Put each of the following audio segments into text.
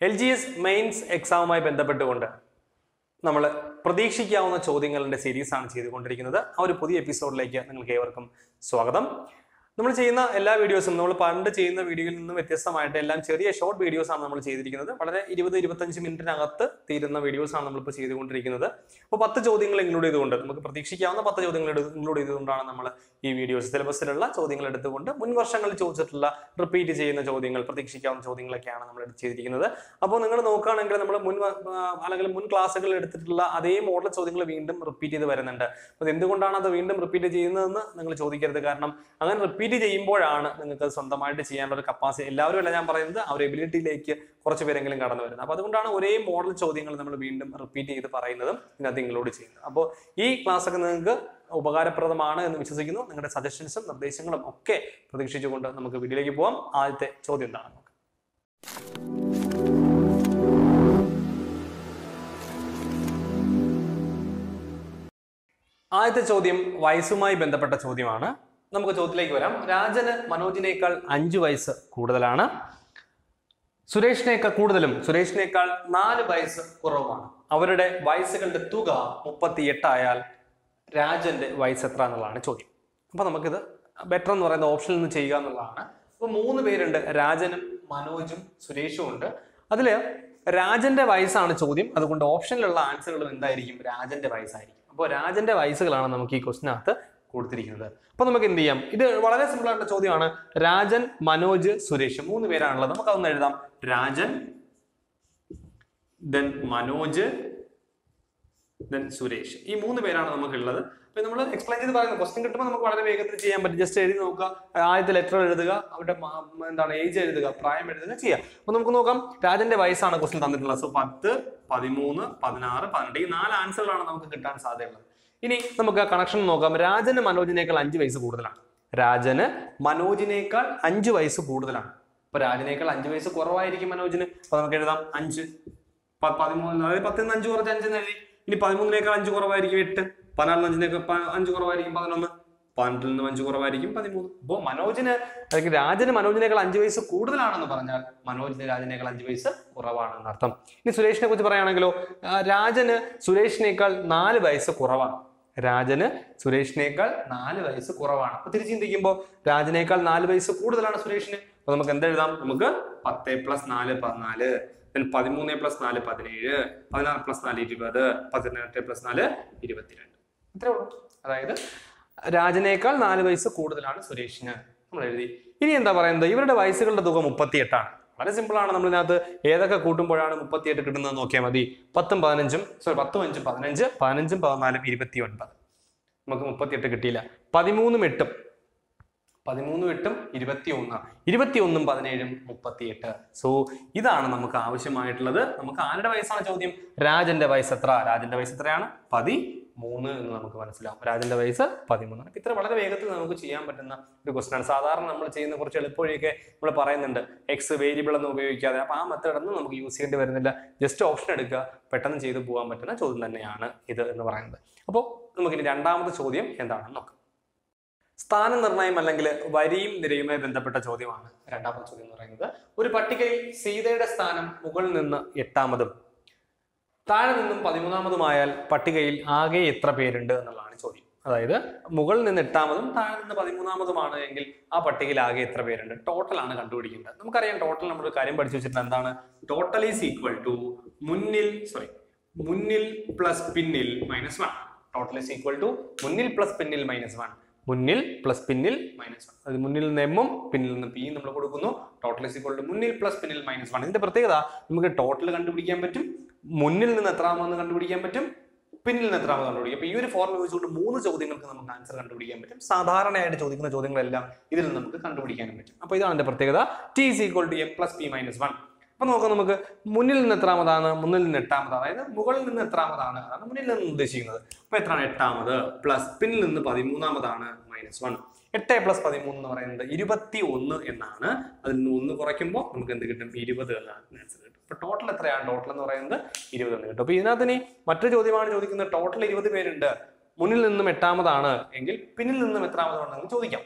L G S mains എക്സാമുമായി ബന്ധപ്പെട്ടുകൊണ്ട് നമ്മൾ പ്രതീക്ഷിക്കാവുന്ന ചോദ്യങ്ങളുടെ സീരീസാണ് ചെയ്തുകൊണ്ടിരിക്കുന്നത് ആ ഒരു പുതിയ എപ്പിസോഡിലേക്ക് നിങ്ങൾക്ക് ഏവർക്കും സ്വാഗതം നമ്മൾ ചെയ്യുന്ന എല്ലാ വീഡിയോസും നമ്മൾ പണ്ട് ചെയ്യുന്ന വീഡിയോയിൽ നിന്നും വ്യത്യസ്തമായിട്ട് എല്ലാം ചെറിയ ഷോർട്ട് വീഡിയോസ് ആണ് നമ്മൾ ചെയ്തിരിക്കുന്നത് വളരെ ഇരുപത് ഇരുപത്തഞ്ച് മിനിറ്റിനകത്ത് തീരുന്ന വീഡിയോസ് ആണ് നമ്മളിപ്പോൾ ചെയ്തുകൊണ്ടിരിക്കുന്നത് അപ്പോൾ പത്ത് ചോദ്യങ്ങൾ ഇൻക്ലൂഡ് ചെയ്തുകൊണ്ട് നമുക്ക് പ്രതീക്ഷിക്കാവുന്ന പത്ത് ചോദ്യങ്ങൾ ഇൻക്ലൂഡ് ചെയ്തുകൊണ്ടാണ് നമ്മൾ ഈ വീഡിയോസ് സിലബസിലുള്ള ചോദ്യങ്ങൾ എടുത്തുകൊണ്ട് മുൻ വർഷങ്ങളിൽ ചോദിച്ചിട്ടുള്ള റിപ്പീറ്റ് ചെയ്യുന്ന ചോദ്യങ്ങൾ പ്രതീക്ഷിക്കാവുന്ന ചോദ്യങ്ങളൊക്കെയാണ് നമ്മൾ എടുത്ത് ചെയ്തിരിക്കുന്നത് അപ്പോൾ നിങ്ങൾ നോക്കുകയാണെങ്കിൽ നമ്മൾ മുൻ വ- ആ, അല്ലെങ്കിൽ മുൻ ക്ലാസ്സുകളിൽ എടുത്തിട്ടുള്ള അതേ മോഡൽ ചോദ്യങ്ങൾ വീണ്ടും റിപ്പീറ്റ് ചെയ്ത് വരുന്നുണ്ട് അപ്പോൾ എന്തുകൊണ്ടാണ് അത് വീണ്ടും റിപ്പീറ്റ് ചെയ്യുന്നതെന്ന് നിങ്ങൾ ചോദിക്കരുത് കാരണം അങ്ങനെ റിപ്പീറ്റ് ചെയ്യുമ്പോഴാണ് നിങ്ങൾക്ക് സ്വന്തമായിട്ട് ചെയ്യാനുള്ള ഒരു കപ്പാസിറ്റി എല്ലാവരും അല്ല ഞാൻ പറയുന്നത് ആ ഒരു എബിലിറ്റിയിലേക്ക് കുറച്ച് പേരെങ്കിലും കടന്നു വരുന്നത് അപ്പോൾ അതുകൊണ്ടാണ് ഒരേ മോഡൽ ചോദ്യങ്ങൾ നമ്മൾ വീണ്ടും റിപ്പീറ്റ് ചെയ്ത് പറയുന്നതും ഇതിനകത്ത് ഇൻക്ലൂഡ് ചെയ്യുന്നത് അപ്പോൾ ഈ ക്ലാസ് ഒക്കെ നിങ്ങൾക്ക് ഉപകാരപ്രദമാണ് എന്ന് വിശ്വസിക്കുന്നു നിങ്ങളുടെ സജഷൻസും നിർദ്ദേശങ്ങളും ഒക്കെ പ്രതീക്ഷിച്ചുകൊണ്ട് നമുക്ക് വീഡിയോയിലേക്ക് പോവാം ആദ്യത്തെ ചോദ്യം എന്താണ് നോക്കാം ആദ്യത്തെ ചോദ്യം വയസ്സുമായി ബന്ധപ്പെട്ട ചോദ്യമാണ് നമുക്ക് ചോദ്യത്തിലേക്ക് വരാം രാജന് മനോജിനേക്കാൾ അഞ്ചു വയസ്സ് കൂടുതലാണ് സുരേഷിനേക്കാൾ കൂടുതലും സുരേഷിനേക്കാൾ നാല് വയസ്സ് കുറവുമാണ് അവരുടെ വയസ്സുകളുടെ തുക മുപ്പത്തി എട്ടായാൽ രാജന്റെ വയസ്സ് എത്ര എന്നുള്ളതാണ് ചോദ്യം അപ്പൊ നമുക്കിത് ബെറ്റർ എന്ന് പറയുന്ന ഓപ്ഷനിൽ നിന്ന് ചെയ്യുക എന്നുള്ളതാണ് അപ്പൊ മൂന്ന് പേരുണ്ട് രാജനും മനോജും സുരേഷും ഉണ്ട് അതില് രാജന്റെ വയസ്സാണ് ചോദ്യം അതുകൊണ്ട് ഓപ്ഷനിലുള്ള ആൻസറുകളും എന്തായിരിക്കും രാജന്റെ വയസ്സായിരിക്കും അപ്പോൾ രാജന്റെ വയസ്സുകളാണ് നമുക്ക് ഈ ക്വസ്റ്റിനകത്ത് കൊടുത്തിരിക്കുന്നത് അപ്പൊ നമുക്ക് എന്ത് ചെയ്യാം ഇത് വളരെ സിമ്പിൾ ആയിട്ടുള്ള ചോദ്യമാണ് രാജൻ മനോജ് സുരേഷ് മൂന്ന് പേരാണുള്ളത് നമുക്ക് അതൊന്ന് എഴുതാം രാജൻ ദെൻ മനോജ് ദെൻ സുരേഷ് ഈ മൂന്ന് പേരാണ് നമുക്കുള്ളത് അപ്പൊ നമ്മൾ എക്സ്പ്ലെയിൻ ചെയ്ത് പറയുന്നത് ക്വസ്റ്റ്യൻ കിട്ടുമ്പോൾ നമുക്ക് വളരെ വേഗത്തിൽ ചെയ്യാൻ പറ്റും ജസ്റ്റ് എഴുതി നോക്കുക ആദ്യത്തെ ലെറ്റർ എഴുതുക അവരുടെ മ- മ- എന്താണ് ഏജ് എഴുതുക പ്രായം എഴുതുക ചെയ്യാം അപ്പൊ നമുക്ക് നോക്കാം രാജന്റെ വയസ്സാണ് ക്വസ്റ്റ്യൻ തന്നിട്ടുള്ളത് സോ പത്ത് പതിമൂന്ന് പതിനാറ് പതിനെട്ട് ഈ നാല് ആൻസറുകളാണ് നമുക്ക് കിട്ടാൻ സാധ്യതയുള്ളത് ഇനി നമുക്ക് ആ കണക്ഷൻ നോക്കാം രാജന് മനോജിനേക്കാൾ അഞ്ച് വയസ്സ് കൂടുതലാണ് രാജന് മനോജിനേക്കാൾ അഞ്ച് വയസ്സ് കൂടുതലാണ് അപ്പൊ രാജനേക്കാൾ അഞ്ച് വയസ്സ് കുറവായിരിക്കും മനോജിന് അപ്പൊ നമുക്ക് എഴുതാം അഞ്ച് പ- പതിമൂന്ന് അതായത് പത്തിൽ നിന്ന് അഞ്ച് കുറച്ച് അഞ്ചെന്ന് എഴുതി ഇനി പതിമൂന്നിനേക്കാൾ അഞ്ച് കുറവായിരിക്കും എട്ട് പതിനാലിന് അഞ്ചിനേക്കാൾ പ- അഞ്ച് കുറവായിരിക്കും പതിനൊന്ന് പന്ത്രണ്ടിൽ നിന്ന് അഞ്ച് കുറവായിരിക്കും പതിമൂന്ന് അപ്പോൾ മനോജിന് അല്ലെങ്കിൽ രാജന് മനോജിനേക്കാൾ അഞ്ച് വയസ്സ് കൂടുതലാണെന്ന് പറഞ്ഞാൽ മനോജിന് രാജനേക്കാൾ അഞ്ച് വയസ്സ് കുറവാണെന്ന് അർത്ഥം ഇനി സുരേഷിനെ കുറിച്ച് പറയുകയാണെങ്കിലോ ആ, രാജന് സുരേഷിനേക്കാൾ നാല് വയസ്സ് കുറവാണ് രാജന് സുരേഷിനേക്കാൾ നാല് വയസ്സ് കുറവാണ് അപ്പൊ തിരിച്ച് ചിന്തിക്കുമ്പോൾ രാജനേക്കാൾ നാല് വയസ്സ് കൂടുതലാണ് സുരേഷിന് അപ്പൊ നമുക്ക് എന്തെഴുതാം നമുക്ക് പത്ത് പ്ലസ് നാല് പതിനാല് then പതിമൂന്ന് പ്ലസ് നാല് പതിനേഴ് പതിനാറ് പ്ലസ് നാല് ഇരുപത് പതിനെട്ട് പ്ലസ് നാല് ഇരുപത്തിരണ്ട് ഇത്രേ ഉള്ളൂ അതായത് രാജനേക്കാൾ നാല് വയസ്സ് കൂടുതലാണ് സുരേഷിന് നമ്മൾ എഴുതി ഇനി എന്താ പറയുന്നത് ഇവരുടെ വയസ്സുകളുടെ തുക മുപ്പത്തിയെട്ടാണ് വളരെ സിമ്പിൾ ആണ് നമ്മൾ ഇതിനകത്ത് ഏതൊക്കെ കൂട്ടുമ്പോഴാണ് മുപ്പത്തിയെട്ട് കിട്ടുന്നത് നോക്കിയാൽ മതി പത്തും പതിനഞ്ചും സോറി പത്തും അഞ്ചും പതിനഞ്ച് പതിനഞ്ചും പതിനാലും ഇരുപത്തി ഒൻപത് നമുക്ക് മുപ്പത്തിയെട്ട് കിട്ടിയില്ല പതിമൂന്നും എട്ടും പതിമൂന്നും എട്ടും ഇരുപത്തി ഒന്ന് ഇരുപത്തി ഒന്നും പതിനേഴും മുപ്പത്തിയെട്ട് സോ ഇതാണ് നമുക്ക് ആവശ്യമായിട്ടുള്ളത് നമുക്ക് ആരുടെ വയസ്സാണ് ചോദ്യം രാജന്റെ വയസ്സ് എത്ര രാജന്റെ വയസ്സ് എത്രയാണ് പതി മൂന്ന് എന്ന് നമുക്ക് മനസ്സിലാവും രാജന്റെ വയസ്സ് പതിമൂന്നാണ് അപ്പൊ ഇത്ര വളരെ വേഗത്തിൽ നമുക്ക് ചെയ്യാൻ പറ്റുന്ന ഒരു ക്വസ്റ്റൻ ആണ് സാധാരണ നമ്മൾ ചെയ്യുന്ന കുറച്ച് എളുപ്പവഴിയൊക്കെ നമ്മൾ പറയുന്നുണ്ട് എക്സ് വേരിയബിൾ എന്ന് ഉപയോഗിക്കാതെ അപ്പൊ ആ മെത്തേഡ് ഒന്നും നമുക്ക് യൂസ് ചെയ്യേണ്ടി വരുന്നില്ല ജസ്റ്റ് ഓപ്ഷൻ എടുക്കുക പെട്ടെന്ന് ചെയ്തു പോകാൻ പറ്റുന്ന ചോദ്യം തന്നെയാണ് ഇത് എന്ന് പറയുന്നത് അപ്പോൾ നമുക്കിനി രണ്ടാമത്തെ ചോദ്യം എന്താണെന്ന് നോക്കാം സ്ഥാനനിർണയം അല്ലെങ്കിൽ വരിയും നിരയുമായി ബന്ധപ്പെട്ട ചോദ്യമാണ് രണ്ടാമത്തെ ചോദ്യം എന്ന് പറയുന്നത് ഒരു പട്ടികയിൽ സീതയുടെ സ്ഥാനം മുകളിൽ നിന്ന് എട്ടാമതും താഴെ നിന്നും പതിമൂന്നാമതുമായാൽ പട്ടികയിൽ ആകെ എത്ര പേരുണ്ട് എന്നുള്ളതാണ് ചോദ്യം അതായത് മുകളിൽ നിന്ന് എട്ടാമതും താഴെ നിന്ന് പതിമൂന്നാമതുമാണ് എങ്കിൽ ആ പട്ടികയിൽ ആകെ എത്ര പേരുണ്ട് ടോട്ടൽ ആണ് കണ്ടുപിടിക്കേണ്ടത് നമുക്കറിയാം ടോട്ടൽ നമ്മൾ ഒരു കാര്യം പഠിച്ചു വെച്ചിട്ടുണ്ട് എന്താണ് ടോട്ടൽ ഈസ് ഈക്വൽ ടു മുന്നിൽ സോറി മുന്നിൽ പ്ലസ് പിന്നിൽ minus one total is equal to മുന്നിൽ പ്ലസ് പിന്നിൽ മൈനസ് വൺ മുന്നിൽ പ്ലസ് പിന്നിൽ മൈനസ് വൺ അത് മുന്നിൽ നിന്ന് എമ്മും പിന്നിൽ നിന്ന് പിയും നമ്മൾ കൊടുക്കുന്നു ടോട്ടൽ ഈസ് ഈക്വൽ ടു മുന്നിൽ പ്ലസ് പിന്നിൽ മൈനസ് വൺ ഇതിന്റെ പ്രത്യേകത നമുക്ക് ടോട്ടൽ കണ്ടുപിടിക്കാൻ പറ്റും മുന്നിൽ നിന്ന് എത്രാമെന്ന് കണ്ടുപിടിക്കാൻ പറ്റും പിന്നിൽ നിന്ന് എത്രാമത് കണ്ടുപിടിക്കും അപ്പൊ ഈ ഒരു ഫോർമുല വെച്ചുകൊണ്ട് മൂന്ന് ചോദ്യങ്ങൾക്ക് നമുക്ക് ആൻസർ കണ്ടുപിടിക്കാൻ പറ്റും സാധാരണയായിട്ട് ചോദിക്കുന്ന ചോദ്യങ്ങളെല്ലാം ഇതിൽ നിന്ന് നമുക്ക് കണ്ടുപിടിക്കാനും പറ്റും അപ്പൊ ഇതാണ് എന്റെ പ്രത്യേകത T is equal to M plus P minus one അപ്പൊ നോക്കാം നമുക്ക് മുന്നിൽ നിന്ന് എത്രാമതാണ് മുന്നിൽ നിന്ന് എട്ടാമതാണ് അതായത് മുകളിൽ നിന്ന് എത്രാമതാണ് അതാണ് മുന്നിൽ നിന്ന് ഉദ്ദേശിക്കുന്നത് അപ്പൊ എത്രയാണ് എട്ടാമത് പ്ലസ് പിന്നിൽ നിന്ന് പതിമൂന്നാമതാണ് മൈനസ് വൺ എട്ട് പ്ലസ് പതിമൂന്ന് എന്ന് പറയുന്നത് ഇരുപത്തി ഒന്ന് എന്നാണ് അതിൽ നിന്ന് ഒന്ന് കുറയ്ക്കുമ്പോൾ നമുക്ക് എന്ത് കിട്ടും ഇരുപത് എന്നാണ് ആൻസർ കിട്ടും അപ്പൊ ടോട്ടൽ എത്രയാണ് ടോട്ടൽ എന്ന് പറയുന്നത് ഇരുപത് എന്ന് കിട്ടും അപ്പൊ ഇതിനകത്ത് ഇനി മറ്റൊരു ചോദ്യമാണ് ചോദിക്കുന്നത് ടോട്ടൽ ഇരുപത് പേരുണ്ട് മുന്നിൽ നിന്നും എട്ടാമതാണ് എങ്കിൽ പിന്നിൽ നിന്നും എത്രാമതാണെന്ന് ചോദിക്കാം